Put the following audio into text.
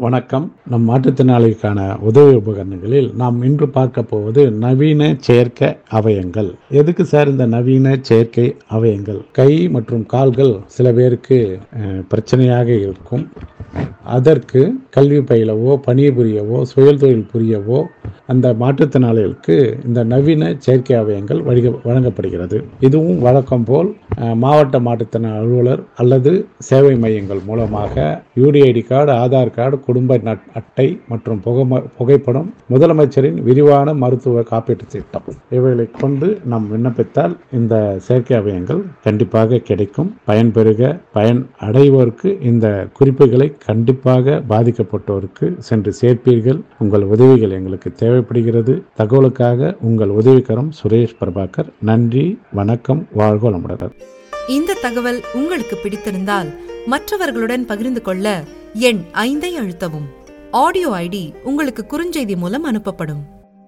வணக்கம் நம் மாற்றுத்திறனாளிக்கான உதவி உபகரணங்களில் நாம் இன்று பார்க்க போவது நவீன செயற்கை அவயங்கள் எதுக்கு சார் இந்த நவீன செயற்கை அவயங்கள் கை மற்றும் கால்கள் சில பேருக்கு அஹ், பிரச்சனையாக இருக்கும் அதற்கு கல்வி பயிலவோ பணிபுரியவோ சுயல் தொழில் புரியவோ அந்த மாற்றுத்திறனாளிகளுக்கு இந்த நவீன செயற்கை அவயங்கள் வழிக வழங்கப்படுகிறது இதுவும் வழக்கம் போல் அஹ், மாவட்ட மாற்றுத்திறனாளி அலுவலர் அல்லது சேவை மையங்கள் மூலமாக யூடிஐடி கார்டு ஆதார் கார்டு குடும்ப நட்- அட்டை மற்றும் புகம- புகைப்படம் முதலமைச்சரின் விரிவான மருத்துவ காப்பீட்டு திட்டம் இவைகளை கொண்டு நாம் விண்ணப்பித்தால் இந்த செயற்கை அவயங்கள் கண்டிப்பாக கிடைக்கும் பயன்பெறுக பயன் அடைவோருக்கு இந்த குறிப்புகளை கண்டிப்பாக பாதிக்கப்பட்டோருக்கு சென்று சேர்ப்பீர்கள் உங்கள் உதவிகள் எங்களுக்கு தேவைப்படுகிறது தகவலுக்காக உங்கள் உதவிக்கரம் சுரேஷ் பிரபாகர் நன்றி வணக்கம் வாழ்க வளமுடன் இந்த தகவல் உங்களுக்கு பிடித்திருந்தால் மற்றவர்களுடன் பகிர்ந்து கொள்ள எண் ஐந்தை அழுத்தவும் ஆடியோ ஐடி உங்களுக்கு குறுஞ்செய்தி மூலம் அனுப்பப்படும்